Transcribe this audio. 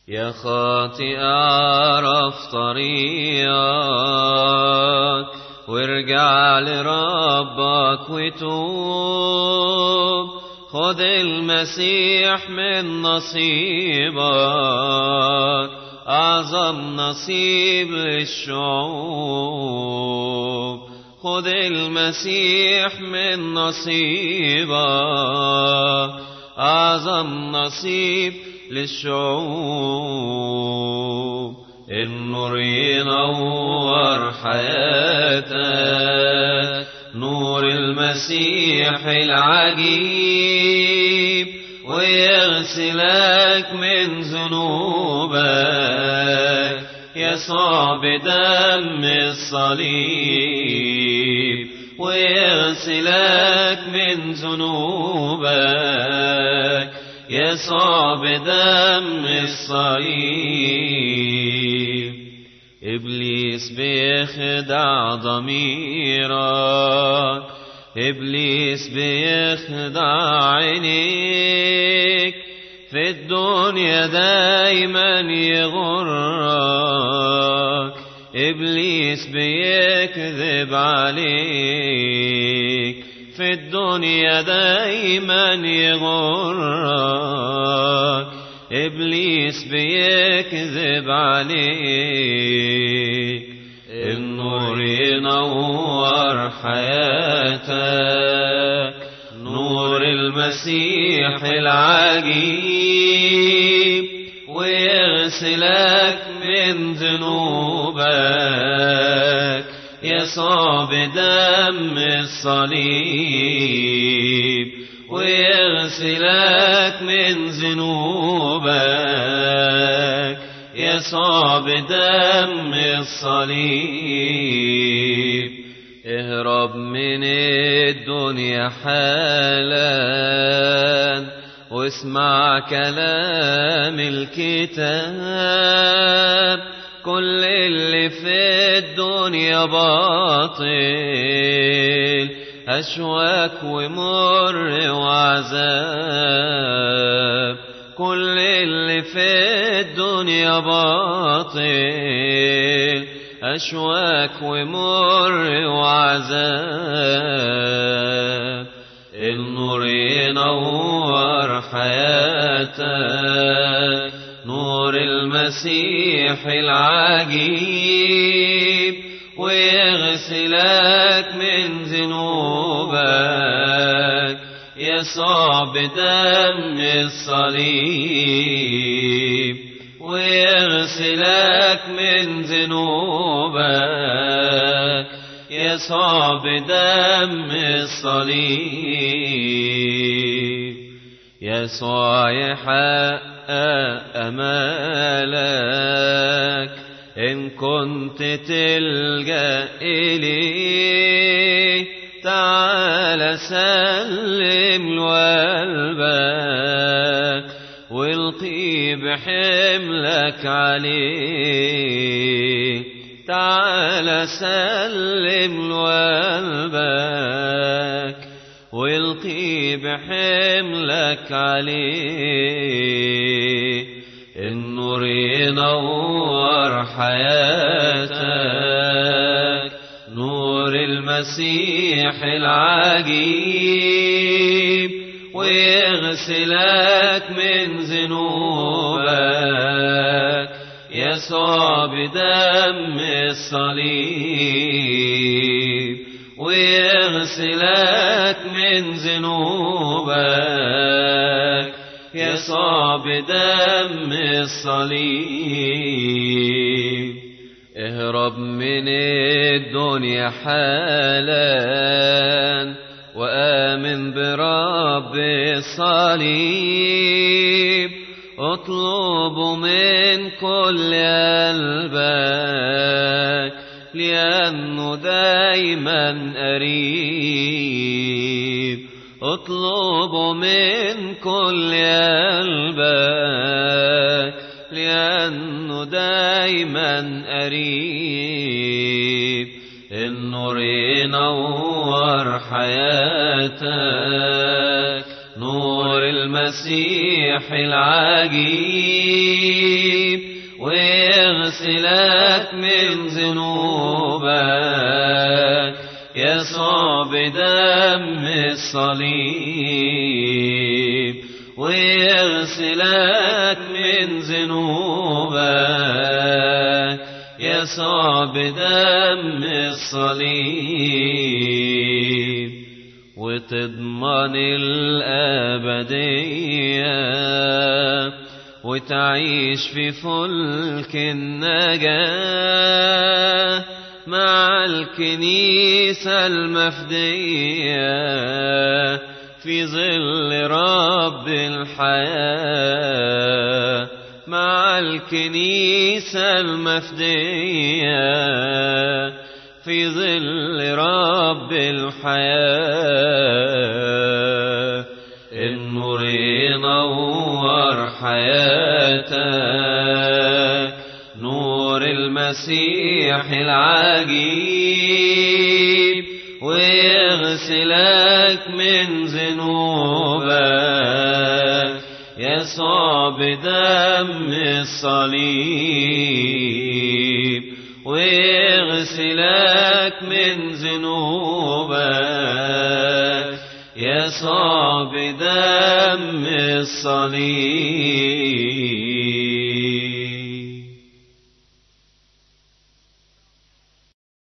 يا خاطئ اعرف طريقك وارجع لربك وتوب خد المسيح من نصيبك أعظم نصيب للشعوب خد المسيح من نصيبك أعظم نصيب للشعوب النور ينور حياتك نور المسيح العجيب ويغسلك من ذنوبك يسوع بدم الصليب ويغسلك من ذنوبك يسوع بدم الصليب إبليس بيخدع ضميرك إبليس بيخدع عينيك في الدنيا دايما يغرك إبليس بيكذب عليك في الدنيا دايما يغرك إبليس بيكذب عليك النور ينور حياتك نور المسيح العجيب ويغسلك من ذنوبك يسوع بدم الصليب ويغسلك من ذنوبك يسوع بدم الصليب اهرب من الدنيا حالا واسمع كلام الكتاب كل اللي في الدنيا باطل أشواك ومر وعذاب كل اللي في الدنيا باطل أشواك ومر وعذاب النور ينور حياتك نور المسيح العجيب ويغسلك من ذنوبك يسوع بدم الصليب ويغسلك من ذنوبك يسوع بدم الصليب يسوع يحقق أمالك إن كنت تلجأ إليه تعال سلم لقلبك والقي بحملك عليه تعال سلم لقلبك والقي بحملك عليه النور ينور حياتك نور المسيح العجيب ويغسلك من ذنوبك يسوع بدم الصليب ويغسلك من ذنوبك يسوع بدم الصليب اهرب من الدنيا حالا وآمن برب الصليب اطلب من كل قلبك لأنه دايما قريب اطلب من كل قلبك لأنه دايما قريب النور ينور حياتك نور المسيح العجيب من ذنوبك يسوع بدم الصليب وتضمن الأبدية وتعيش في فلك النجاة مع الكنيسة المفدية في ظل رب الحياة مع الكنيسة المفدية في ظل رب الحياة النور ينور حياتك نور المسيح العجيب ويغسلك من ذنوبك يسوع بدم الصليب ويغسلك من ذنوبك يسوع بدم الصليب